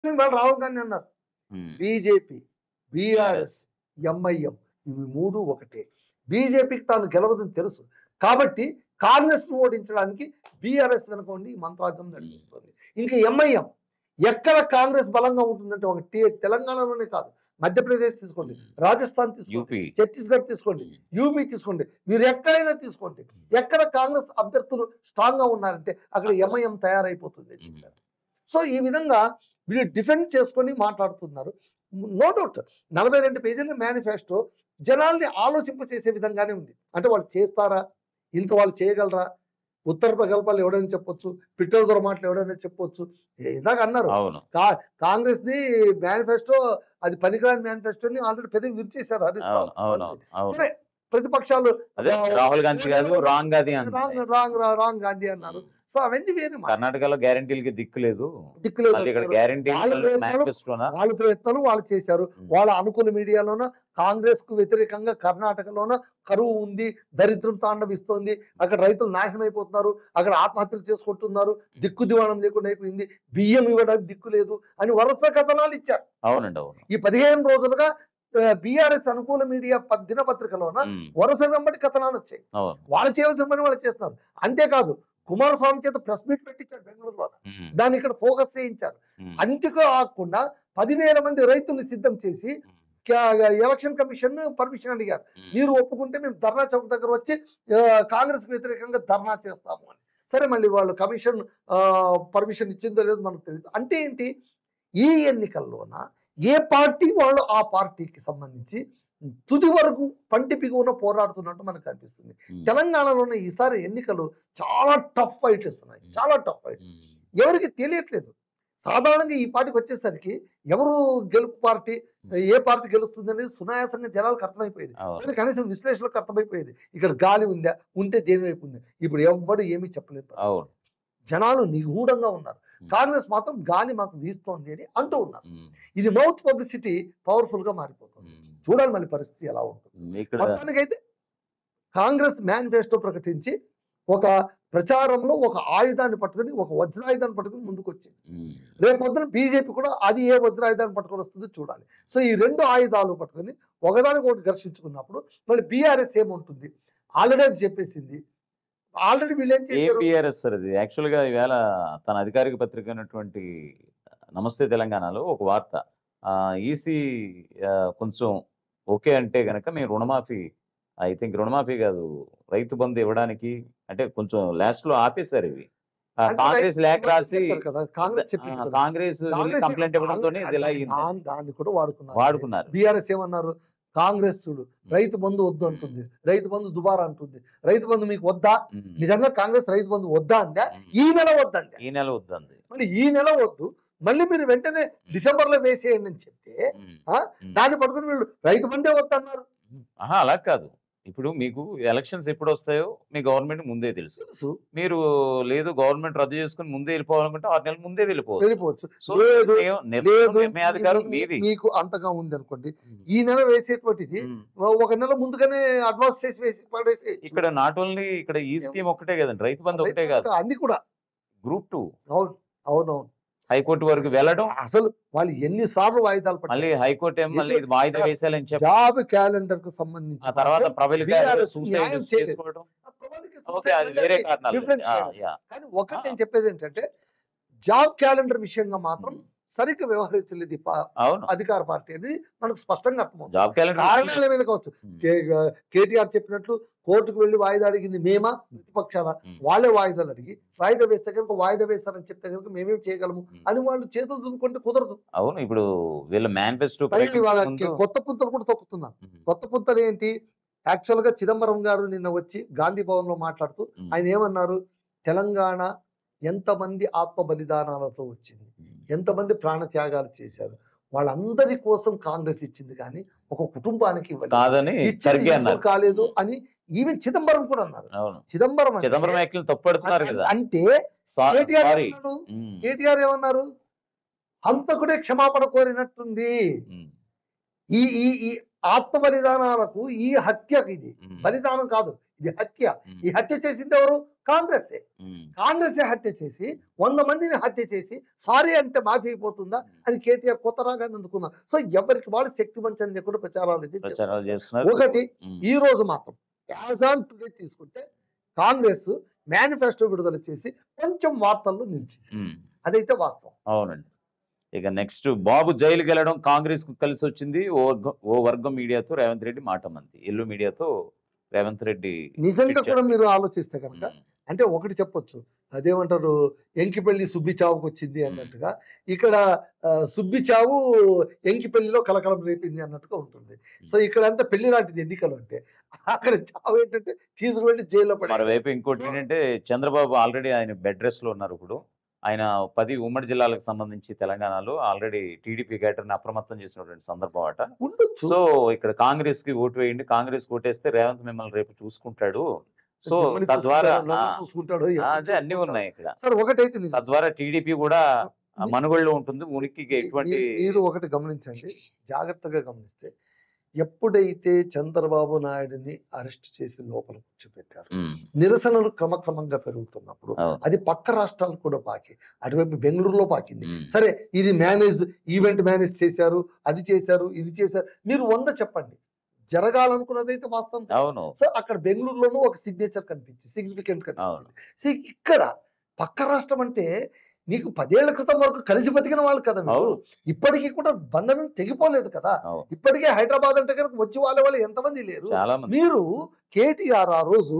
వాళ్ళు రాహుల్ గాంధీ అన్నారు ఉమ్, BJP BRS MIM ఇవి మూడు ఒకటే బీజేపీకి తాను గెలవదని తెలుసు కాబట్టి కాంగ్రెస్ ను ఓడించడానికి బీఆర్ఎస్ వెనక ఉండి ఈ మంత్రార్థం నడిపిస్తుంది ఇంకా ఎంఐఎం ఎక్కడ కాంగ్రెస్ బలంగా ఉంటుందంటే ఒక టే- తెలంగాణలోనే కాదు మధ్యప్రదేశ్ తీసుకోండి రాజస్థాన్ తీసుకోండి యూపీ ఛత్తీస్గఢ్ తీసుకోండి యూపీ తీసుకోండి మీరు ఎక్కడైనా తీసుకోండి ఎక్కడ కాంగ్రెస్ అభ్యర్థులు స్ట్రాంగ్ గా ఉన్నారంటే అక్కడ ఎంఐఎం తయారైపోతుంది అని చెప్పారు సో ఈ విధంగా వీళ్ళు డిఫెండ్ చేసుకొని మాట్లాడుతున్నారు నో డౌట్ నలభై రెండు పేజీల మేనిఫెస్టో జనాల్ని ఆలోచింప చేసే విధంగానే ఉంది అంటే వాళ్ళు చేస్తారా ఇంత వాళ్ళు చేయగలరా ఉత్తర ప్రగల్పాలు ఎవడైనా చెప్పొచ్చు పిట్టల దొర మాటలు ఎవడైనా చెప్పొచ్చు ఏ- ఇందాక అన్నారు అవును కా- కాంగ్రెస్ ది మేనిఫెస్టో అది పనికిరాని మేనిఫెస్టోని ఆల్రెడీ పెద్ద విరిచేశారు హరీష్ రావు అవును అవును మంత్రి. అవును సరే ప్రతిపక్షాలు అదే ఆ, రాహుల్ గాంధీ కాదు రాంగ్ గాంధీ రాంగ్ అంటున్నాయి. రాంగ్ రాంగ్ గాంధీ అన్నారు సో అవన్నీ వేరే మాట. కర్ణాటకలో గ్యారంటీలకి దిక్కు లేదు దిక్కులేదు మళ్ళీ ఇక్కడ అంటారు. గ్యారంటీ వాళ్ళ ప్రయత్నాలు- మేనిఫెస్టోనా వాళ్ళ ప్రయత్నాలు వాళ్ళు చేశారు ఉమ్. వాళ్ళ అనుకూల మీడియాలోన కాంగ్రెస్ కు వ్యతిరేకంగా కర్ణాటకలోన కరువు ఉంది దరిద్రం తాండవిస్తోంది అక్కడ రైతులు నాశనం అయిపోతున్నారు అక్కడ ఆత్మహత్యలు చేసుకుంటున్నారు దిక్కు దివాణం లేకుండా అయిపోయింది బియ్యం ఇవ్వడానికి దిక్కు లేదు అని వరుస కథనాలు ఇచ్చారు అవునండి అవును ఈ పదిహేను రోజులుగా బిఆర్ఎస్ అనుకూల మీడియా ప- దినపత్రికలోన ఉమ్, వరుస వెంబడి కథనాలు వచ్చాయి అవును వాళ్ళు చేయవలసిన పని వాళ్ళు చేస్తున్నారు అంతేకాదు కుమారస్వామి చేత ప్రెస్ మీట్ పెట్టించారు బెంగళూరులో ఉమ్, దాన్ని ఇక్కడ ఫోకస్ చేయించారు ఉమ్, అంతకు ఆకుండా పదివేల మంది రైతుల్ని సిద్ధం చేసి క- ఎలక్షన్ కమిషన్ పర్మిషన్ అడిగారు ఉమ్, మీరు ఒప్పుకుంటే మేము ధర్నా చౌక్ దగ్గర వచ్చి కాంగ్రెస్ వ్యతిరేకంగా ధర్నా చేస్తాము అని సరే మళ్ళీ వాళ్ళు కమిషన్ పర్మిషన్ ఇచ్చిందో లేదో మనకు తెలియదు అంటే ఏంటి ఈ ఎన్నికల్లోన ఏ పార్టీ వాళ్ళు ఆ పార్టీకి సంబంధించి తుది వరకు పంటి పిగువన పోరాడుతున్నట్టు మనకు కనిపిస్తుంది ఉమ్, తెలంగాణలోనే ఈసారి ఎన్నికలు చాలా టఫ్ ఫైట్ ఇస్తున్నాయి చాలా టఫ్ ఫైట్ ఉమ్, ఎవరికి తెలియట్లేదు సాధారణంగా ఈ పార్టీకి వచ్చేసరికి ఎవరు గెలుపు పార్టీ ఏ పార్టీ గెలుస్తుంది అనేది సునాయాసంగా జనాలకు అర్థమైపోయేది అవును కానీ కనీసం విశ్లేషణకు అర్థమైపోయేది ఇక్కడ గాలి ఉందా ఉంటే దేని వైపు ఉంది ఇప్పుడు ఎవ్వడు ఏమీ చెప్పలేదు అవును జనాలు నిగూఢంగా ఉన్నారు ఉమ్, కాంగ్రెస్ మాత్రం గాలి మాకు వీస్తోంది అని అంటూ ఉన్నారు ఉమ్, ఇది మౌత్ పబ్లిసిటీ పవర్ఫుల్ గా మారిపోతుంది ఉమ్, చూడాలి మళ్ళీ పరిస్థితి ఎలా ఉంటుంది ఉమ్, ఇక్కడ మొత్తానికైతే కాంగ్రెస్ మేనిఫెస్టో ప్రకటించి ఒక ప్రచారంలో ఒక ఆయుధాన్ని పట్టుకొని ఒక వజ్రాయుధాన్ని పట్టుకొని ముందుకు వచ్చింది ఉమ్, రేపు పొద్దున బీజేపీ కూడా అది ఏ వజ్రాయుధాన్ని పట్టుకొని వస్తుందో చూడాలి సో ఈ రెండు ఆయుధాలు పట్టుకొని ఒకదానికి ఒకటి ఘర్షించుకున్నప్పుడు మళ్ళీ బీఆర్ఎస్ ఏముంటుంది ఆల్రెడీ అది చెప్పేసింది ఆల్రెడీ వీళ్ళు ఏం ఏ చేశారు పిఆర్ఎస్ సార్ ఇది యాక్చువల్ గా ఈవేళ తన అధికారిక పత్రిక అయినటువంటి నమస్తే తెలంగాణలో ఒక వార్త ఈసీ కొంచెం ఓకే అంటే గనక మేము రుణమాఫీ ఐ థింక్ రుణమాఫీ కాదు రైతు బంధు ఇవ్వడానికి అంటే కొంచెం లాస్ట్ లో ఆపేశారు ఇవి ఆ, అంటే కాంగ్రెస్ లేఖ రాసి చెప్పారు కదా కాంగ్రెస్ చెప్పింది ఆ, కదా. కాంగ్రెస్ కాంగ్రెస్ కంప్లైంట్ ఇవ్వడంతో ఇది ఇలా అయింది దాన్ని- దాన్ని కూడా వాడుకున్నారు వాడుకున్నారు బీఆర్ఎస్ ఏమన్నారు కాంగ్రెస్ చూడు రైతు బంధు వద్దు అంటుంది రైతు బంధు దుబారా అంటుంది రైతు బంధు మీకు వద్దా ఉమ్, నిజంగా కాంగ్రెస్ రైతు బంధు వద్దా అందా ఉమ్, ఈ నెల వద్దందా ఈ నెల వద్దంది మరి ఈ నెల వద్దు మళ్ళీ మీరు వెంటనే డిసెంబర్ లో వేసేయండి అని చెప్తే ఉమ్, ఆ? ఉమ్. దాన్ని పట్టుకుని వీళ్ళు రైతు బందే వద్దన్నారు ఆహా అలా కాదు ఇప్పుడు మీకు ఎలక్షన్స్ ఎప్పుడు వస్తాయో మీ గవర్నమెంట్ ముందే తెలుసు తెలుసు మీరు లేదు గవర్నమెంట్ రద్దు చేసుకుని ముందే వెళ్ళిపోవాలనుకుంటే ఆరు నెలల ముందే వెళ్ళిపోవచ్చు వెళ్ళిపోవచ్చు సో లేదు నిర్ణయం- లేదు నిర్ణయం మీ అధికారం మీ- మీది మీకు అంతగా ఉంది అనుకోండి ఈ నెల వేసేటువంటిది ఉమ్. ఒక నెల ముందుగానే అడ్వాన్స్ చేసి వేసి పడేసి ఇక్కడ నాట్ ఓన్లీ ఇక్కడ ఈ స్కీమ్ ఒకటే కదండి రైతు బంధు ఒకటే కాదు అన్ని కూడా గ్రూప్ టూ అవును అవునవును హైకోర్టు వరకు వెళ్ళడం అసలు వాళ్ళు ఎన్ని సార్లు వాయిదాలు మళ్ళీ పట్టారు హైకోర్టు ఏం మళ్ళీ ఇది వాయిదా సార్, వేసేయాలని చెప్పి జాబ్ క్యాలెండర్ కు సంబంధించి ఆ తర్వాత మాత్రం ప్రబలిక BRS సూసైడ్ న్యాయం చేయలేదు. చేసుకోవడం ఆ ప్రబలిక ఓకే suicide అది వేరే అంటే కారణాలు different ఆ, కారణాలు. యా. కానీ ఒకటి ఆ. నేను చెప్పేది ఏంటంటే జాబ్ క్యాలెండర్ విషయంగా మాత్రం సరిగ్గా వ్యవహరించలేదు ఈ పా- అవును అధికార పార్టీ అనేది మనకు స్పష్టంగా అర్థమవుతుంది జాబ్ క్యాలెండర్ కారణాలు ఏమైనా కావచ్చు కే- కేటీఆర్ చెప్పినట్లు కోర్టుకు వెళ్లి వాయిదా అడిగింది మేమా ప్రతిపక్షాల ఉమ్. వాళ్ళే వాయిదాలు అడిగి వాయిదా వేస్తే కనుక వాయిదా వేస్తారని చెప్తే కనుక మేమేం చేయగలము ఉమ్. అని వాళ్ళు చేతులు దున్నుకుంటే కుదరదు అవును ఇప్పుడు వీళ్ళ మేనిఫెస్టో పైగా వాళ్ళ కొత్త పుంతలు కూడా తొక్కుతున్నారు కొత్త పుంతలు ఏంటి యాక్చువల్ గా చిదంబరం గారు నిన్న వచ్చి గాంధీ భవన్ లో మాట్లాడుతూ ఆయన ఏమన్నారు తెలంగాణ ఎంతమంది ఆత్మ బలిదానాలతో వచ్చింది ఎంతమంది ప్రాణ త్యాగాలు చేశారు వాళ్ళందరి కోసం కాంగ్రెస్ ఇచ్చింది కానీ ఒక కుటుంబానికి ఇవ్వలేదు కాదని ఇచ్చింది సరిగ్గా యూజ్ అన్నారు కాలేదు అని ఈవెన్ చిదంబరం కూడా అన్నారు అవును చిదంబరం అంటే- చిదంబరం వ్యాఖ్యలు తప్పుపడుతున్నారు కదా అంటే సా- కేటీఆర్ సారీ ఏమన్నాడు ఉమ్, కేటీఆర్ ఏమన్నారు హంతకుడే క్షమాపణ కోరినట్టుంది ఉమ్, ఈ ఈ ఈ ఆత్మ బలిదానాలకు ఈ హత్యకు ఇది ఉమ్, బలిదానం కాదు ఇది హత్య ఉమ్, ఈ హత్య చేసింది ఎవరు కాంగ్రెస్ ఉమ్, కాంగ్రెస్ హత్య చేసి వంద మందిని హత్య చేసి సారీ అంటే మాఫీ అయిపోతుందా అని కేటీఆర్ కొత్త రాగాన్ని అందుకున్నారు సో ఎవరికి వాడు శక్తి మంచం లేకుండా ప్రచారాలు అయితే చేస్తున్నారు. ప్రచారాలు చేస్తున్నారు ఒకటి ఉమ్, ఈ రోజు మాత్రం యాజ్ ఆన్ టుడే తీసుకుంటే కాంగ్రెస్ మేనిఫెస్టో విడుదల చేసి కొంచెం వార్తల్లో నిలిచింది ఉమ్, అదైతే వాస్తవం అవునండి ఇక నెక్స్ట్ బాబు జైలుకి వెళ్ళడం కాంగ్రెస్ కు కలిసి వచ్చింది ఓ వర్గం ఓ వర్గం మీడియాతో రేవంత్ రెడ్డి మాట మంది ఎల్లు మీడియాతో రేవంత్ రెడ్డి నిజంగా Picture. కూడా మీరు ఆలోచిస్తే కనుక ఉమ్, అంటే ఒకటి చెప్పొచ్చు అదేమంటారు ఎంకిపల్లి సుబ్బి చావుకు వచ్చింది అన్నట్టుగా ఇక్కడ ఆ, సుబ్బి చావు ఎంకిపల్లిలో కలకలం రేపింది అన్నట్టుగా ఉంటుంది సో ఇక్కడ అంతా పెళ్లి లాంటిది ఎన్నికలు అంటే అక్కడ చావు ఏంటంటే తీసుకువెళ్ళి జైల్లో పడి మరోవైపు ఇంకోటి So- ఏంటంటే చంద్రబాబు ఆల్రెడీ ఆయన బెడ్ రెస్ట్ లో ఉన్నారు ఇప్పుడు ఆయన పది ఉమ్మడి జిల్లాలకు సంబంధించి తెలంగాణలో ఆల్రెడీ టీడీపీ కేటర్ని అప్రమత్తం చేసినటువంటి సందర్భం అట ఉండొచ్చు సో ఇక్కడ కాంగ్రెస్ కి ఓటు వేయండి కాంగ్రెస్ ఓటేస్తే రేవంత్ మిమ్మల్ని రేపు చూసుకుంటాడు సో మిమ్మల్ని తద్వారా చూసుకుంటాడు, నన్ను ఆ, చూసుకుంటాడు ఆ, ఎవరిని అదే అన్ని చూసుకుంటాడు. ఉన్నాయి ఇక్కడ సార్ ఒకటైతే నిజం. తద్వారా టీడీపీ కూడా ఆ మీ- మనుగడలో ఉంటుంది ఉనికికి ఎటువంటి మీ- మీరు ఒకటి గమనించండి జాగ్రత్తగా గమనిస్తే ఎప్పుడైతే చంద్రబాబు నాయుడిని అరెస్ట్ చేసి లోపల కూర్చోబెట్టారు ఉమ్, నిరసనలు క్రమక్రమంగా పెరుగుతున్నప్పుడు అవును. అది పక్క రాష్ట్రాలు కూడా పాకి అటువైపు బెంగళూరులో పాకింది ఉమ్, సరే ఇది మేనేజ్ ఈవెంట్ మేనేజ్ చేశారు అది చేశారు ఇది చేశారు మీరు వంద చెప్పండి జరగాలనుకున్నది అయితే వాస్తవం అవును సో అక్కడ బెంగళూరులోనూ ఒక సిగ్నేచర్ కనిపించింది సిగ్నిఫికెంట్ అవును. కనిపించింది సో ఇక్కడ పక్క రాష్ట్రం అంటే నీకు పదేళ్ల క్రితం వరకు కలిసి బతికిన వాళ్ళు కదా మీరు అవును ఇప్పటికీ కూడా బంధం తెగిపోలేదు కదా అవును ఇప్పటికే హైదరాబాద్ అంటే కనుక వచ్చి వాళ్ళ వాళ్ళు ఎంతమంది లేరు చాలా మంది మీరు కేటీఆర్ ఆ రోజు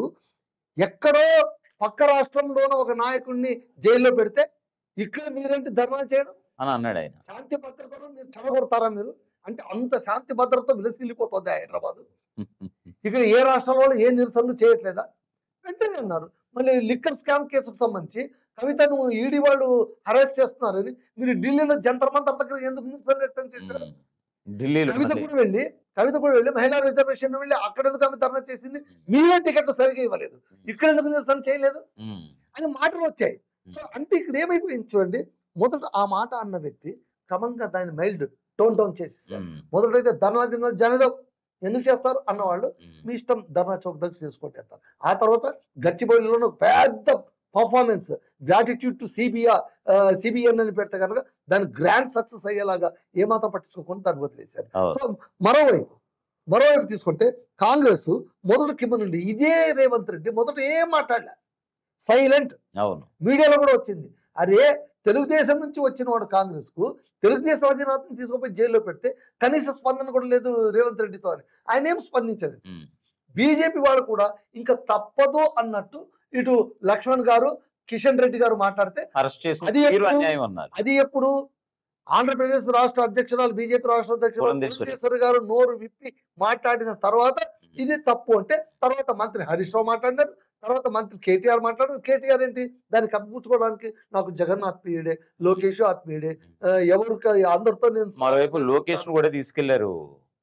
ఎక్కడో పక్క రాష్ట్రంలోన ఒక నాయకుడిని జైల్లో పెడితే ఇక్కడ మీరేంటి ధర్నా చేయడం అని అన్నాడు ఆయన శాంతి భద్రతను మీరు చెడగొడతారా మీరు అంటే అంత శాంతి భద్రత విలసిల్లిపోతుంది హైదరాబాద్ ఇక్కడ ఏ రాష్ట్రాల వాళ్ళు ఏ నిరసనలు చేయట్లేదా వెంటనే అన్నారు మళ్ళీ లిక్కర్ స్కామ్ కేసుకు సంబంధించి కవితను ఈడీ వాళ్ళు అరెస్ట్ చేస్తున్నారని మీరు ఢిల్లీలో జంతర్ మంతర్ దగ్గర ఎందుకు నిరసన వ్యక్తం చేశారు ఉమ్, ఢిల్లీలో కవిత మళ్ళీ. కూడా వెళ్ళి కవిత కూడా వెళ్ళి మహిళా రిజర్వేషన్ వెళ్ళి అక్కడ ఎందుకు ఆమె ధర్నా చేసింది మీరే టికెట్లు సరిగా ఇవ్వలేదు ఇక్కడ ఎందుకు నిరసన చేయలేదు ఉమ్, అని మాటలు వచ్చాయి సో అంటే ఇక్కడ ఏమైపోయింది చూడండి మొదట ఆ మాట అన్న వ్యక్తి క్రమంగా దాన్ని మైల్డ్ టోన్ డౌన్ చేసేసారు ఉమ్, మొదటైతే ధర్నా గిర్నా జనదో ఎందుకు చేస్తారు అన్నవాళ్ళు ఉమ్, మీ ఇష్టం ధర్నా చౌక్ దగ్గర చేసుకుంటారు ఆ తర్వాత గచ్చిబౌలిలోనే ఒక పెద్ద performance gratitude to CBR CBN అని పెడితే కనుక దాని గ్రాండ్ సక్సెస్ అయ్యేలాగా ఏమాత్రం పట్టించుకోకుండా దాన్ని వదిలేశారు అవును సో మరోవైపు మరోవైపు తీసుకుంటే కాంగ్రెస్ మొదటి కింద నుండి ఇదే రేవంత్ రెడ్డి మొదట ఏం మాట్లాడలే సైలెంట్ అవును మీడియాలో కూడా వచ్చింది అరే తెలుగుదేశం నుంచి వచ్చిన వాడు కాంగ్రెస్ కు తెలుగుదేశం అధినాథం తీసుకుపోయి జైల్లో పెడితే కనీస స్పందన కూడా లేదు రేవంత్ రెడ్డితో అని ఆయన ఏం స్పందించలేదు ఉమ్, బీజేపీ వాడు కూడా ఇంకా తప్పదు అన్నట్టు ఇటు లక్ష్మణ్ గారు కిషన్ రెడ్డి గారు మాట్లాడితే అరెస్ట్ చేసిన అది తీరు ఎప్పుడు- అన్యాయం అన్నారు అది ఎప్పుడు ఆంధ్రప్రదేశ్ రాష్ట్ర అధ్యక్షురాలు బీజేపీ రాష్ట్ర అధ్యక్షురాలు పురంధేశ్వరి. పురంధేశ్వరి గారు నోరు విప్పి మాట్లాడిన తర్వాత ఇది తప్పు అంటే తర్వాత మంత్రి హరీష్ రావు మాట్లాడారు తర్వాత మంత్రి కేటీఆర్ మాట్లాడారు కేటీఆర్ ఏంటి దాన్ని కప్పిపుచ్చుకోవడానికి నాకు జగన్ ఆత్మీయుడే లోకేష్ ఆత్మీయుడే ఆ, ఎవరికి అందరితో నేను మరోవైపు లోకేష్ ను కూడా తీసుకెళ్లారు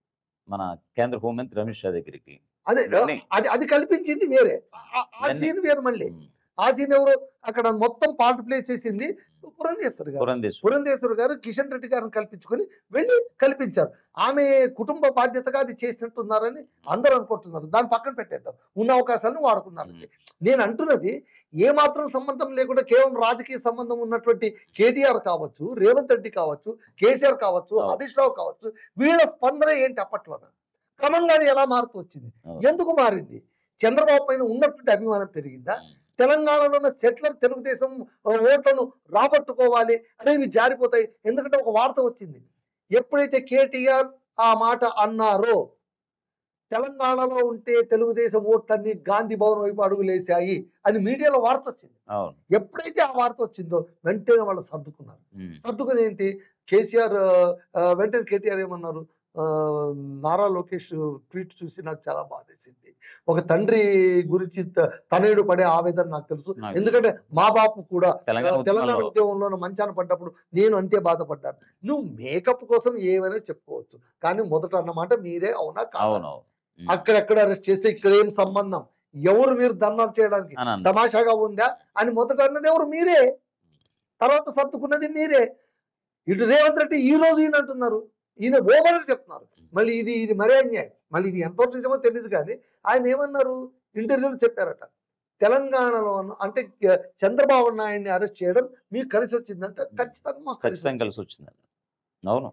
మన కేంద్ర హోంమంత్రి అమిత్ షా దగ్గరికి అదే ఇవన్నీ. అది అది కల్పించింది వేరే ఆ- ఆ ఇవన్నీ. సీన్ వేరు మళ్ళీ ఉమ్, ఆ సీన్ ఎవరు అక్కడ మొత్తం పార్ట్ ప్లే చేసింది పురంధేశ్వరి గారు పురంధేశ్వరి పురంధేశ్వరి గారు కిషన్ రెడ్డి గారిని కల్పించుకొని వెళ్ళి కల్పించారు ఆమె కుటుంబ బాధ్యతగా అది చేసినట్టున్నారని అందరూ అనుకుంటున్నారు దాన్ని పక్కన పెట్టేద్దాం ఉన్న అవకాశాలను వాడుకున్నారు ఉమ్, నేను అంటున్నది ఏ మాత్రం సంబంధం లేకుండా కేవలం రాజకీయ సంబంధం ఉన్నటువంటి కేటీఆర్ కావచ్చు రేవంత్ రెడ్డి కావచ్చు కేసీఆర్ కావచ్చు అవును. హరీష్ రావు కావచ్చు వీళ్ళ స్పందన ఏంటి అప్పట్లోన క్రమంగా అది ఎలా మారుతూ వచ్చింది అవును. ఎందుకు మారింది చంద్రబాబు పైన ఉన్నటువంటి అభిమానం పెరిగిందా ఉమ్, తెలంగాణలో ఉన్న సెటిలర్ తెలుగుదేశం ఆ, ఓట్లను రాబట్టుకోవాలి అనేవి జారిపోతాయి ఎందుకంటే ఒక వార్త వచ్చింది ఎప్పుడైతే కేటీఆర్ ఆ మాట అన్నారో తెలంగాణలో ఉంటే తెలుగుదేశం ఓట్లన్నీ గాంధీ భవన్ వైపు అడుగులేశాయి అని మీడియాలో వార్త వచ్చింది అవును ఎప్పుడైతే ఆ వార్త వచ్చిందో వెంటనే వాళ్ళు సర్దుకున్నారు ఉమ్, సర్దుకుని ఏంటి కేసీఆర్ ఆ, ఆ, వెంటనే కేటీఆర్ ఏమన్నారు ఆ, నారా లోకేష్ ట్వీట్ చూసి నాకు చాలా బాధేసింది ఒక తండ్రి గురించి త- తనయుడు పడే ఆవేదన నాకు తెలుసు నాకు ఎందుకంటే మా బాపు కూడా తెలంగాణ ఆ, తెలంగాణ ఉద్యమంలో. ఉద్యమంలో మంచాన పడ్డప్పుడు నేను అంతే బాధపడ్డాను నువ్వు మేకప్ కోసం ఏమైనా చెప్పుకోవచ్చు కానీ మొదట అన్నమాట మీరే అవునా కాదా అవును అవును. ఉమ్, అక్కడెక్కడ అరెస్ట్ చేస్తే ఇక్కడ ఏం సంబంధం ఎవరు మీరు ధర్నాలు చేయడానికి అని అన్నారు. తమాషాగా ఉందా అని మొదట అన్నది ఎవరు మీరే తర్వాత సర్దుకున్నది మీరే ఇటు రేవంత్ రెడ్డి ఈ రోజు ఈయన అంటున్నారు ఈయన ఓవర్ చెప్తున్నారు మళ్ళీ ఇది ఇది మరే అన్యాయం మళ్ళీ ఇది ఎంతవరకు నిజమో తెలియదు కానీ ఆయన ఏమన్నారు ఇంటర్వ్యూలో చెప్పారట తెలంగాణలో ఉన్న- అంటే క- చంద్రబాబు నాయుడిని అరెస్ట్ చేయడం మీకు కలిసి వచ్చిందంటే ఖచ్చితంగా మాకు కలిసి ఖచ్చితంగా కలిసి వచ్చిందండి అవును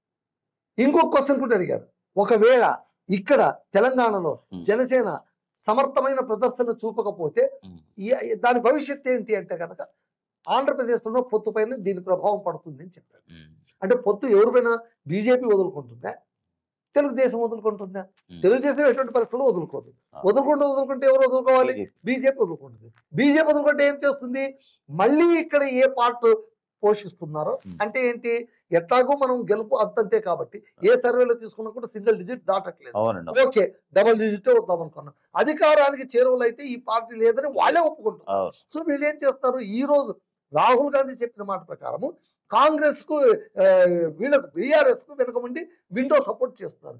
ఇంకొక క్వశ్చన్ కూడా అడిగారు ఒకవేళ ఇక్కడ తెలంగాణలో Hmm. జనసేన సమర్థమైన ప్రదర్శన చూపకపోతే ఉమ్, ఈ- దాని భవిష్యత్తు ఏంటి అంటే కనుక ఆంధ్రప్రదేశ్లో పొత్తు పైన దీని ప్రభావం పడుతుంది అని చెప్పారు ఉమ్, అంటే పొత్తు ఎవరిపైన బీజేపీ వదులుకుంటుందా తెలుగుదేశం వదులుకుంటుందా ఉమ్. తెలుగుదేశం ఎటువంటి పరిస్థితుల్లో వదులుకోదు ఆ. వదులుకుంటూ వదులుకుంటే ఎవరు వదులుకోవాలి BJP. బీజేపీ వదులుకుంటుంది బీజేపీ వదులుకుంటే ఏం చేస్తుంది మళ్ళీ ఇక్కడ ఏ పార్ట్ పోషిస్తున్నారో Hmm. అంటే ఏంటి ఎట్లాగో మనం గెలుపు అంతంతే కాబట్టి ఏ సర్వేలో తీసుకున్నా కూడా సింగిల్ డిజిట్ దాటట్లేదు అవునండి ఓకే డబల్ డిజిట్ వద్దాం అనుకున్నాం అధికారానికి చేరువలు అయితే ఈ పార్టీ లేదని వాళ్ళే ఒప్పుకుంటున్నారు అవును సో వీళ్ళు ఏం చేస్తారు ఈ రోజు రాహుల్ గాంధీ చెప్పిన మాట ప్రకారము కాంగ్రెస్ కు ఆ, వీళ్ళకు బీఆర్ఎస్ కు వెనక ఉండి విండో సపోర్ట్ చేస్తున్నారు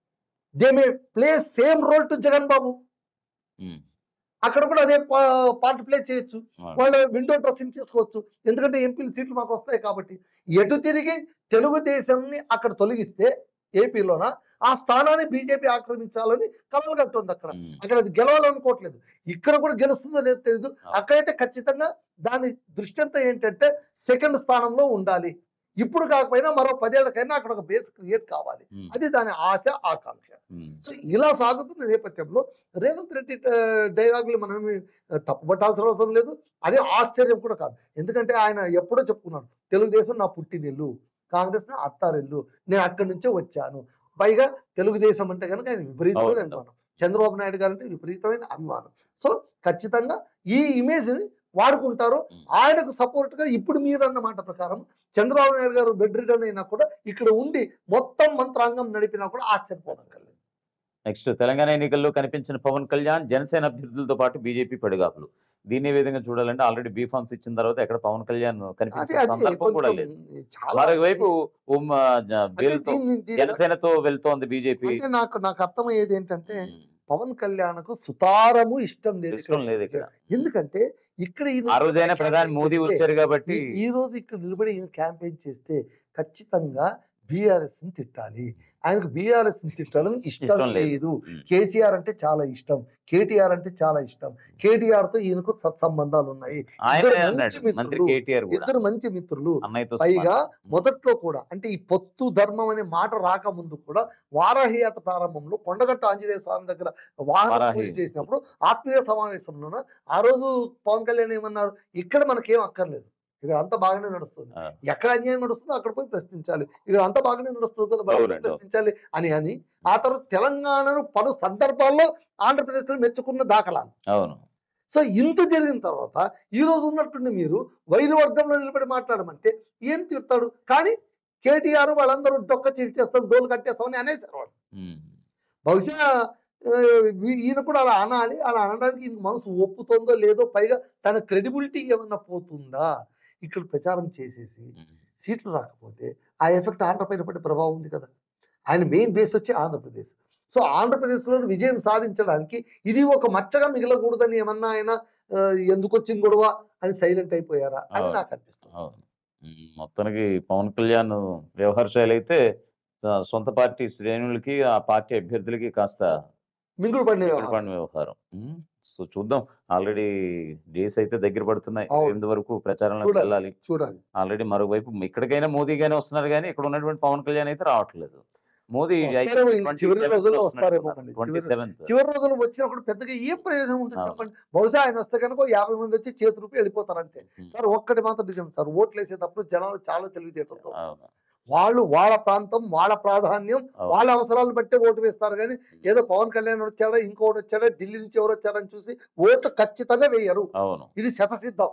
they may play same role to Jagan Babu ఉమ్, అక్కడ కూడా అదే పార్ట్ ప్లే చేయొచ్చు అవును. వాళ్ళ విండో డ్రెస్సింగ్ చేసుకోవచ్చు ఎందుకంటే ఎంపీలు సీట్లు మాకు వస్తాయి కాబట్టి ఎటు తిరిగి తెలుగుదేశంని అక్కడ తొలగిస్తే ఏపీలోన ఆ స్థానాన్ని బీజేపీ ఆక్రమించాలని కలలు కట్టుంది అక్కడ ఉమ్, అక్కడ అది గెలవాలనుకోవట్లేదు ఇక్కడ కూడా గెలుస్తుందో లేదో తెలియదు అక్కడైతే ఖచ్చితంగా దాని దృష్టి అంతా ఏంటంటే సెకండ్ స్థానంలో ఉండాలి ఇప్పుడు కాకపోయినా మరో పదేళ్లకైనా అక్కడ ఒక బేస్ క్రియేట్ కావాలి ఉమ్, అది దాని ఆశ ఆకాంక్ష ఉమ్, సో ఇలా సాగుతున్న నేపథ్యంలో రేవంత్ రెడ్డి ఆ, డైలాగులు మనం తప్పుపట్టాల్సిన అవసరం లేదు అదే ఆశ్చర్యం కూడా కాదు ఎందుకంటే ఆయన ఎప్పుడో చెప్పుకున్నాడు తెలుగుదేశం నా పుట్టినిల్లు కాంగ్రెస్ నా అత్తారిల్లు నేను అక్కడి నుంచే వచ్చాను పైగా తెలుగుదేశం అంటే కనుక ఆయన విపరీతమైన అవును. అభిమానం చంద్రబాబు నాయుడు గారు అంటే విపరీతమైన అభిమానం సో ఖచ్చితంగా ఈ ఇమేజ్ ని వాడుకుంటారు ఉమ్. ఆయనకు సపోర్ట్ గా ఇప్పుడు మీరు అన్న మాట ప్రకారం చంద్రబాబు నాయుడు గారు బెడ్ రిటర్న్ అయినా కూడా ఇక్కడ ఉండి మొత్తం మంత్రాంగం నడిపినా కూడా ఆశ్చర్యపోవడం కలిగింది నెక్స్ట్ తెలంగాణ ఎన్నికల్లో కనిపించిన పవన్ కళ్యాణ్ జనసేన అభ్యర్థులతో పాటు బీజేపీ పడిగాపులు దీన్ని ఏ విధంగా చూడాలంటే ఆల్రెడీ బీ ఫార్మ్స్ ఇచ్చిన తర్వాత ఎక్కడ పవన్ కళ్యాణ్ అదే కనిపించిన అదే సందర్భం కూడా లేదు కొంచెం చాలా మరోవైపు ఉమ్, జ- అంటే వీళ్ళతో దీన్ని- దీన్ని- జనసేనతో వెళ్తోంది బీజేపీ అంటే నాకు నాకు అర్థమయ్యేది ఏంటంటే పవన్ కళ్యాణ్ కు సుతారము ఇష్టం లేదు ఇష్టం లేదు ఇక్కడ ఎందుకంటే ఇక్కడ ఈయన ఆ రోజైనా ప్రధాని campaign మోదీ చేస్తే, వచ్చారు కాబట్టి ఈ- ఈ రోజు ఇక్కడ నిలబడి ఈయన క్యాంపెయిన్ చేస్తే ఖచ్చితంగా బీఆర్ఎస్ ని తిట్టాలి ఆయనకు బీఆర్ఎస్ ని తిట్టడం ఇష్టం ఇష్టం లేదు. లేదు ఉమ్, కేసీఆర్ అంటే చాలా ఇష్టం కేటీఆర్ అంటే చాలా ఇష్టం కేటీఆర్ తో ఈయనకు సత్సంబంధాలు ఉన్నాయి ఆయనే మంచి అన్నాడు మంత్రి మిత్రులు. కేటీఆర్ కూడా ఇద్దరు మంచి మిత్రులు అన్నయ్యతో పైగా సమానం. మొదట్లో కూడా అంటే ఈ పొత్తు ధర్మం అనే మాట రాకముందు కూడా వారాహియాత ప్రారంభంలో కొండగట్ట ఆంజనేయ స్వామి దగ్గర వాహన వారాహి. పూజ చేసినప్పుడు ఆత్మీయ సమావేశంలోన ఆ రోజు పవన్ కళ్యాణ్ ఏమన్నారు ఇక్కడ మనకేం అక్కర్లేదు ఇక్కడ అంతా బాగానే నడుస్తుంది ఆ, ఎక్కడ అన్యాయం నడుస్తుందో అక్కడ పోయి ప్రశ్నించాలి ఇక్కడ అంతా బాగానే నడుస్తుంది కదా బయట అవునండి. ప్రశ్నించాలి అని అని ఆ తర్వాత తెలంగాణను పలు సందర్భాల్లో ఆంధ్రప్రదేశ్ లో మెచ్చుకున్న దాఖలాలు అవును సో ఇంత జరిగిన తర్వాత ఈ రోజు ఉన్నట్టుండి మీరు వైరు వర్గంలో నిలబడి మాట్లాడమంటే ఏం తిడతాడు కానీ కేటీఆర్ వాళ్ళందరూ డొక్క చేస్తాం డోలు కట్టేస్తామని అనేసారు వాళ్ళు ఉమ్, బహుశా ఆ, వీ- ఈయన కూడా అలా అనాలి అలా అనడానికి ఈయన మనసు ఒప్పుతుందో లేదో పైగా తన క్రెడిబిలిటీ ఏమన్నా పోతుందా ఇక్కడ ప్రచారం చేసేసి ఉమ్, సీట్లు రాకపోతే ఆ ఎఫెక్ట్ ఆంధ్రపైన పడే ప్రభావం ఉంది కదా ఆయన మెయిన్ బేస్ వచ్చి ఆంధ్రప్రదేశ్ సో ఆంధ్రప్రదేశ్లో విజయం సాధించడానికి ఇది ఒక మచ్చగా మిగలకూడదని ఏమన్నా ఆయన ఆ, ఎందుకు వచ్చింది గొడవ అని సైలెంట్ అయిపోయారా అని అవును. నాకు అనిపిస్తుంది అవును ఉమ్, మొత్తానికి పవన్ కళ్యాణ్ వ్యవహార శైలి అయితే ఆ, సొంత పార్టీ శ్రేణులకి ఆ పార్టీ అభ్యర్థులకి కాస్త మింగుడు పడిన వ్యవహారం. ఎదురుపడిన వ్యవహారం ఉమ్, సో చూద్దాం ఆల్రెడీ డేస్ అయితే దగ్గర పడుతున్నాయి అవును. ఎనిమిది వరకు ప్రచారంలోకి చూడాలి. వెళ్ళాలి చూడాలి ఆల్రెడీ మరోవైపు ఇక్కడికైనా మోదీగానే వస్తున్నారు కానీ ఇక్కడ ఉన్నటువంటి పవన్ కళ్యాణ్ అయితే రావట్లేదు మోదీ వస్తారేమో ఇంక చివరి రోజుల్లో వస్తారేమో మళ్ళీ. ట్వంటీ చివరి- సెవెంత్ చివరి రోజులు వచ్చినప్పుడు పెద్దగా ఏం ప్రయోజనం ఉంటుంది అవును. చెప్పండి బహుశా ఆయన వస్తే కనుక ఓ యాభై మంది వచ్చి చేతి రూపి వెళ్ళిపోతారు అంతే సార్ ఒక్కటి మాత్రం నిజం సార్ ఓట్లు వేసేటప్పుడు జనాలు చాలా తెలివితేటలతో అవును వాళ్ళు వాళ్ళ ప్రాంతం వాళ్ళ ప్రాధాన్యం అవును. వాళ్ళ అవసరాలను బట్టే ఓటు వేస్తారు కానీ ఏదో పవన్ కళ్యాణ్ వచ్చాడా ఇంకోటి వచ్చాడా ఢిల్లీ నుంచి ఎవరు వచ్చారని చూసి ఓటు ఖచ్చితంగా వేయరు అవును ఇది శతసిద్ధం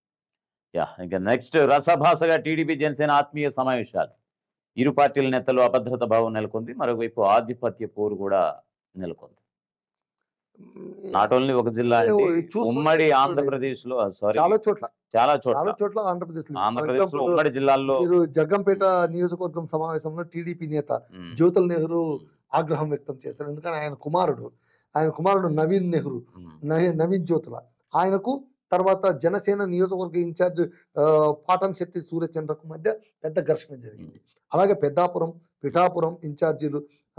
యా ఇంకా నెక్స్ట్ రసభాసగా టీడీపీ జనసేన ఆత్మీయ సమావేశాలు ఇరు పార్టీల నేతలు అభద్రత భావం నెలకొంది మరోవైపు ఆధిపత్య పోరు కూడా నెలకొంది నాట్ ఓన్లీ ఒక జిల్లా ఏ, అండి చూస్తుంటే ఉమ్మడి చూడండి. ఆంధ్రప్రదేశ్ లో సారీ చాలా చోట్ల చాలా చాలా చోట్ల చోట్ల ఆంధ్రప్రదేశ్ లో. ఆంధ్రప్రదేశ్ For లో example, ఉమ్మడి జిల్లాల్లో మీరు జగ్గంపేట నియోజకవర్గం సమావేశంలో టీడీపీ నేత ఉమ్, జ్యోతుల్ నెహ్రూ ఆగ్రహం వ్యక్తం చేశారు ఎందుకంటే ఆయన కుమారుడు ఆయన కుమారుడు నవీన్ నెహ్రూ ఉమ్, నవీ- నవీన్ జ్యోతుల ఆయనకు తర్వాత జనసేన నియోజకవర్గ ఇన్ఛార్జ్ ఆ, పాటం శెట్టి సూర్యచంద్రకు మధ్య పెద్ద ఘర్షణ జరిగింది అలాగే పెద్దాపురం పిఠాపురం ఇన్ఛార్జీలు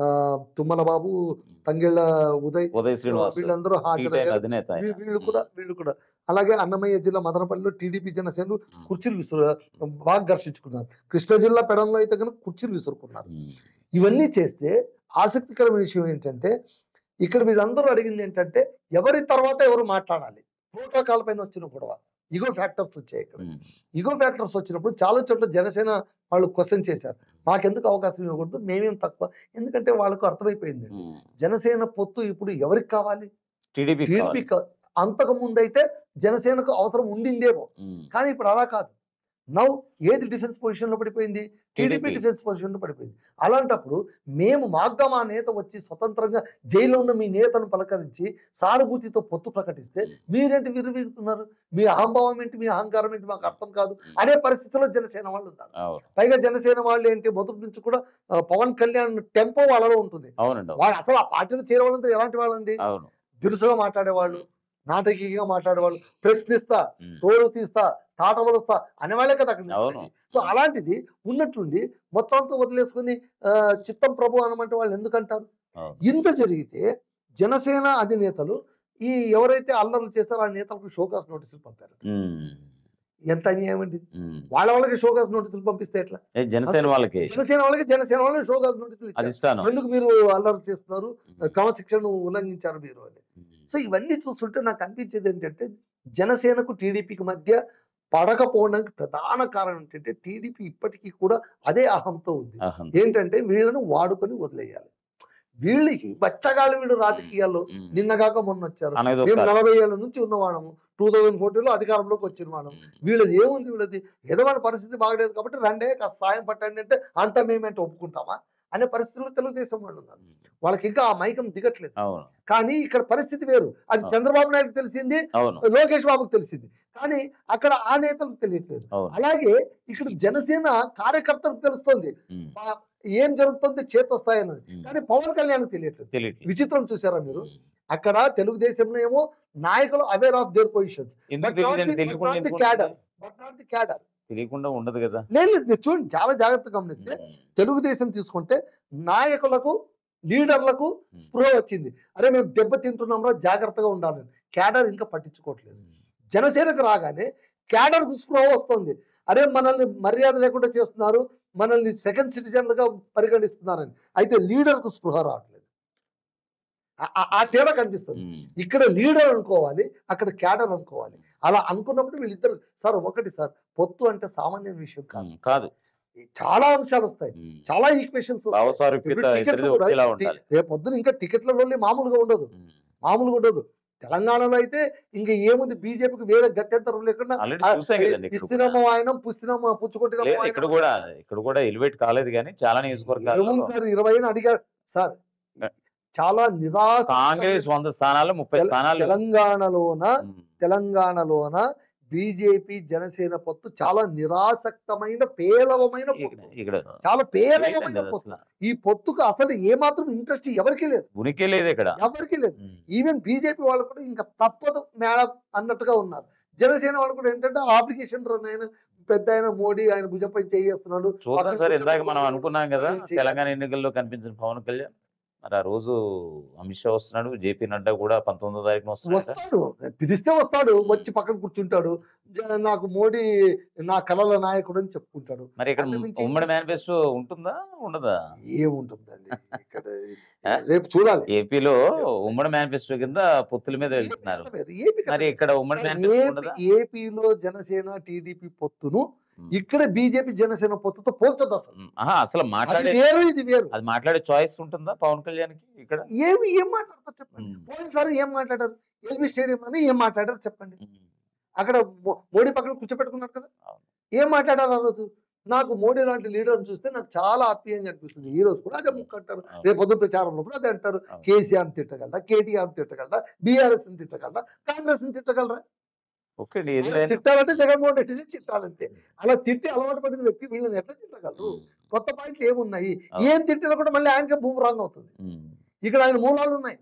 ఆ, తుమ్మల బాబు తంగెళ్ళ ఉదయ్ ఉదయ్ శ్రీనివాస్ వీళ్ళందరూ టీ టైం హాజరయ్యారు అధినేత ఆయన. వీ- వీళ్ళు కూడా వీళ్ళు కూడా అలాగే అన్నమయ్య జిల్లా మదనపల్లిలో టీడీపీ జనసేనలు ఉమ్. కుర్చీలు విసురు బాగా ఘర్షించుకున్నారు కృష్ణా జిల్లా పెడంలో అయితే కనుక కుర్చీలు విసురుకున్నారు ఉమ్. ఇవన్నీ చేస్తే ఆసక్తికరమైన విషయం ఏంటంటే ఇక్కడ వీళ్ళందరూ అడిగింది ఏంటంటే ఎవరి తర్వాత ఎవరు మాట్లాడాలి ప్రోటోకాల్ పైన వచ్చిన గొడవ ఇగో ఫ్యాక్టర్స్ వచ్చాయి ఇక్కడ ఉమ్. ఇగో ఫ్యాక్టర్స్ వచ్చినప్పుడు చాలా చోట్ల జనసేన వాళ్ళు క్వశ్చన్ చేశారు మాకెందుకు అవకాశం ఇవ్వకూడదు మేమేం తక్కువ ఎందుకంటే వాళ్ళకు అర్థమైపోయింది ఉమ్. జనసేన పొత్తు ఇప్పుడు ఎవరికి కావాలి టీడీపీ టీడీపీ అంతకు ముందైతే జనసేనకు అవసరం ఉండిందేమో ఉమ్. కానీ ఇప్పుడు అలా కాదు నౌ ఏది డిఫెన్స్ పొజిషన్ లో పడిపోయింది టీడీపీ టీడీపీ. డిఫెన్స్ పొజిషన్ లో పడిపోయింది అలాంటప్పుడు మేము మాగ్గా మా నేత వచ్చి స్వతంత్రంగా జైల్లో ఉన్న మీ నేతను పలకరించి సానుభూతితో పొత్తు ప్రకటిస్తే మీరేంటి విరువీగుతున్నారు మీ అహంభావం ఏంటి మీ అహంకారం ఏంటి మాకు అర్థం కాదు అనే పరిస్థితిలో జనసేన వాళ్ళు ఉన్నారు అవును పైగా జనసేన వాళ్ళు ఏంటి మొదటి నుంచి కూడా ఆ, పవన్ కళ్యాణ్ టెంపో వాళ్ళలో ఉంటుంది అవునండి అవును. వాళ్ళు అసలు ఆ పార్టీలో చేరవాళ్ళంతా ఎలాంటి వాళ్ళండి అవును దురుసుగా మాట్లాడేవాళ్ళు నాటకీయంగా మాట్లాడేవాళ్ళు ప్రశ్నిస్తా ఉమ్. తోడు తీస్తా తాట వలుస్తా అనేవాళ్ళే కదా అక్కడ అవును. ఉండేది. సో అలాంటిది ఉన్నట్టుండి మొత్తం అంతా వదిలేసుకుని ఆ, చిత్తం ప్రభు అనమంటే వాళ్ళు ఎందుకంటారు అవును. ఇంత జరిగితే జనసేన అధినేతలు ఈ ఎవరైతే అల్లర్లు చేస్తారో ఆ నేతలకు షోకాస్ నోటీసులు పంపారు ఉమ్. ఎంత అన్యాయం అండి ఉమ్. వాళ్ళ వాళ్ళకి షోకాస్ నోటీసులు పంపిస్తే ఎట్లా ఏ జనసేన వాళ్ళకి జనసేన వాళ్ళకి జనసేన వాళ్ళకి షోకాస్ నోటీసులు ఇచ్చారు అధిష్టానం ఎందుకు మీరు అల్లరి చేస్తున్నారు క్రమశిక్షణ ఉల్లంఘించారు మీరు అని సో ఇవన్నీ చూస్తుంటే నాకు అనిపించేది ఏంటంటే జనసేనకు టీడీపీకి మధ్య పడకపోవడానికి ప్రధాన కారణం ఏంటంటే టీడీపీ ఇప్పటికీ కూడా అదే అహంతో ఉంది అహం. ఏంటంటే వీళ్ళను వాడుకొని వదిలేయాలి వీళ్ళకి బచ్చగాళ్ళు వీళ్ళు రాజకీయాల్లో ఉమ్. నిన్నగాక మొన్న వచ్చారు అనగదొక్క- మేము నలభై ఏళ్ళ నుంచి ఉన్నవాళ్ళము టూ థౌజండ్ ఫోర్టీన్లో అధికారంలోకి వచ్చిన వాళ్ళం ఉమ్. వీళ్ళది ఏముంది వీళ్ళది ఏదో మన పరిస్థితి బాగలేదు కాబట్టి రండే కాస్త సాయం పట్టండి అంటే అంత మేమేంటే ఒప్పుకుంటామా అనే పరిస్థితుల్లో తెలుగుదేశం వాళ్ళు ఉన్నారు వాళ్ళకి ఇంకా ఆ మైకం దిగట్లేదు అవును కానీ ఇక్కడ పరిస్థితి వేరు అది అవును. చంద్రబాబు నాయుడు తెలిసింది అవును లోకేష్ బాబుకు తెలిసింది కానీ అక్కడ ఆ నేతలకు తెలియట్లేదు అవును అలాగే ఇక్కడ జనసేన కార్యకర్తలకు తెలుస్తుంది ఉమ్. ఆ ఏం జరుగుతుంది చేతొస్తాయని ఉమ్. కానీ పవన్ కళ్యాణ్ తెలియట్లేదు తెలియట్లేదు. విచిత్రం చూసారా మీరు ఉమ్. అక్కడ తెలుగుదేశంలో ఏమో నాయకులు అవేర్ ఆఫ్ దేర్ పొజిషన్స్ ఎందుకు But not తెలియదండి the- తెలియకుండా but not the ఎందుకు cadre. ఉంటుంది? బట్ నాట్ ది క్యాడర్ తెలియకుండా ఉండదు కదా లేదు లేదు, మీరు చూడండి చాలా జాగ్రత్తగా గమనిస్తే ఉమ్. తెలుగుదేశం తీసుకుంటే నాయకులకు లీడర్లకు స్పృహ వచ్చింది అరే మేము దెబ్బ తింటున్నాంరా జాగ్రత్తగా ఉండాలని క్యాడర్ ఇంకా పట్టించుకోవట్లేదు జనసేనకు రాగానే క్యాడర్ కు స్పృహ వస్తుంది అరే మనల్ని మర్యాద లేకుండా చేస్తున్నారు మనల్ని సెకండ్ సిటిజన్లుగా పరిగణిస్తున్నారని అయితే లీడర్ కు స్పృహ రావట్లేదు ఆ- ఆ- ఆ తేడా కనిపిస్తుంది ఉమ్. ఇక్కడ లీడర్ అనుకోవాలి అక్కడ క్యాడర్ అనుకోవాలి అలా అనుకున్నప్పుడు వీళ్ళిద్దరు సార్ ఒకటి సార్ పొత్తు అంటే సామాన్య విషయం కాదు ఉమ్. కాదు చాలా అంశాలు వస్తాయి ఉమ్. చాలా ఈక్వేషన్స్ భావసారూప్యత ఇద్దరిది ఒకేలా ఉండాలి రేపు పొద్దున ఇంకా టికెట్ల rolling మామూలుగా ఉండదు ఉమ్. మామూలుగా ఉండదు తెలంగాణలో అయితే ఇంకా ఏముంది బీజేపీకి వేరే గత్యంతరం లేకుండా ఆల్రెడీ ఆ, చూసాం కదండి ఇక్కడ కూడా. ఇస్తున్నామో ఆయన పుస్తున్నామో పుచ్చుకుంటున్నామో లేదు ఆయన. ఇక్కడ కూడా ఇక్కడ కూడా ఎలివేట్ కాలేదు కానీ చాలా నియోజకవర్గాల్లో ఏముంది సార్ ఇరవై అని అడిగారు సార్ చాలా నిరాశ కాంగ్రెస్ వంద స్థానాలు ముప్పై తెల- స్థానాలు తెలంగాణలోన ఉమ్. తెలంగాణలోన బీజేపీ జనసేన పొత్తు చాలా నిరాసక్తమైన పేలవమైన ఇక్కడ పొత్తు ఇక్కడ చాలా లేదండి పేలవమైన అది పొత్తు అసలు ఈ పొత్తుకు అసలు ఏమాత్రం ఇంట్రెస్ట్ ఎవరికి లేదు ఉనికి లేదు ఇక్కడ ఎవరికి లేదు ఉమ్. ఈవెన్ బీజేపీ వాళ్ళు కూడా ఇంకా తప్పదు మేడం అన్నట్టుగా ఉన్నారు జనసేన వాళ్ళు కూడా ఏంటంటే ఆప్లికేషన్ రన్ అయిన పెద్ద ఆయన మోడీ ఆయన భుజంపై చేస్తున్నాడు చూద్దాం సార్ ఇందాక మనం అనుకున్నాం కదా చేయాలి. తెలంగాణ ఎన్నికల్లో కనిపించిన పవన్ కళ్యాణ్ మరి ఆ రోజు అమిత్ షా వస్తున్నాడు జేపీ నడ్డా కూడా పంతొమ్మిదో తారీఖున వస్తున్నాడు వస్తాడు పిలిస్తే వస్తాడు వచ్చి పక్కన కూర్చుంటాడు జ- నాకు మోడీ నా కలల నాయకుడు అని చెప్పుకుంటాడు మరి ఇక్కడ అంతకుమించి ఉమ్మడి మేనిఫెస్టో ఉంటుందా ఉండదా ఏముంటుందండి ఇక్కడ ఆ? రేపు చూడాలి ఏపీలో ఉమ్మడి మేనిఫెస్టో కింద పొత్తుల మీద వెళ్తున్నారు ఏపీ మరి ఇక్కడ ఉమ్మడి సార్, మేనిఫెస్టో ఏపీ- ఉండదా ఏపీలో జనసేన టీడీపీ పొత్తును ఉమ్. ఇక్కడ బీజేపీ జనసేన పొత్తుతో పోల్చొద్దు అసలు ఉమ్. ఆహా అసలు అది మాట్లాడే వేరు ఇది వేరు అది మాట్లాడే చాయిస్ ఉంటుందా పవన్ కళ్యాణ్ కి ఇక్కడ ఏమి ఏం మాట్లాడతారు చెప్పండి ఉమ్. పోయినసారి ఏం మాట్లాడారు ఎల్బీ స్టేడియం అని ఏం మాట్లాడారు చెప్పండి ఉమ్. అక్కడ మో- మోడీ పక్కన కూర్చోపెట్టుకున్నారు కదా అవును. ఏం మాట్లాడారు ఆ రోజు నాకు మోడీ లాంటి లీడర్ చూస్తే నాకు చాలా ఆత్మీయంగా అనిపిస్తుంది ఈ రోజు కూడా అదే ముక్క అంటారు అవును. రేపు పొద్దున ప్రచారంలో కూడా అదే అంటారు అవును. కేసీఆర్ తిట్టగలరా కేటీఆర్ తిట్టగలరా బీఆర్ఎస్ తిట్టగలరా కాంగ్రెస్ తిట్టగలరా ఓకే అండి ఎదురైన తిట్టాలంటే జగన్మోహన్ రెడ్డిని తిట్టాలంతే అలా తిట్టి అలవాటు పడిన వ్యక్తి వీళ్ళని ఎట్లా తిట్టగలరు ఉమ్. కొత్త పాయింట్లు ఏమున్నాయి అవును. ఏం తిట్టినా కూడా మళ్ళీ ఆయనకే భూమి రాంగ్ అవుతుంది ఉమ్. ఇక్కడ ఆయన మూలాలు ఉన్నాయి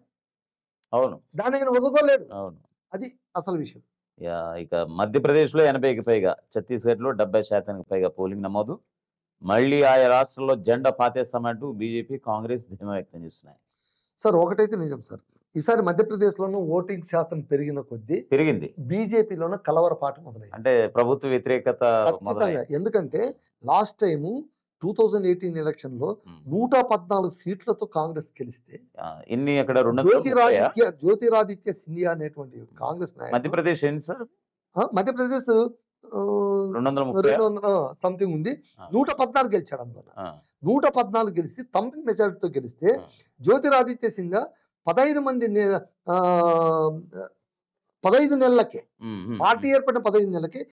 అవును దాన్ని ఆయన వదులుకోలేడు అవును అది అసలు విషయం యా, ఇక మధ్యప్రదేశ్ లో ఎనభైకి పైగా ఛత్తీస్గఢ్ లో డెబ్బై శాతానికి పైగా పోలింగ్ నమోదు మళ్ళీ ఆయా రాష్ట్రాల్లో జెండా పాతేస్తామంటూ బీజేపీ కాంగ్రెస్ ధీమా వ్యక్తం చేస్తున్నాయి సార్ ఒకటైతే నిజం సార్ ఈసారి మధ్యప్రదేశ్లోనూ ఓటింగ్ శాతం పెరిగిన కొద్దీ పెరిగింది బీజేపీలోనూ కలవరపాటు మొదలైంది అంటే ప్రభుత్వ వ్యతిరేకత మొదలై ఖచ్చితంగా ఎందుకంటే last time two thousand eighteen election లో ఉమ్. నూట పద్నాలుగు సీట్లతో కాంగ్రెస్ గెలిస్తే ఆ, ఇన్ని అక్కడ రెండు వందల ముప్పైయా? జ్యోతిరాదిత్య జ్యోతిరాదిత్య సింధియా అనేటువంటి కాంగ్రెస్ నాయకుడు మధ్యప్రదేశ్ ఏంటి సార్ ఆ, మధ్యప్రదేశ్ ఆ, రెండు వందల ముప్పై రెండు వందల సంథింగ్ ఉంది ఆ. నూట పద్నాలుగు గెలిచాడు అందులో నూట పద్నాలుగు గెలిచి తొమ్మిది మెజారిటీతో గెలిస్తే జ్యోతిరాదిత్య సింధ పదహైదు మంది నే- ఆ, పదహైదు నెలలకే పార్టీ ఏర్పడిన పదహైదు నెలలకి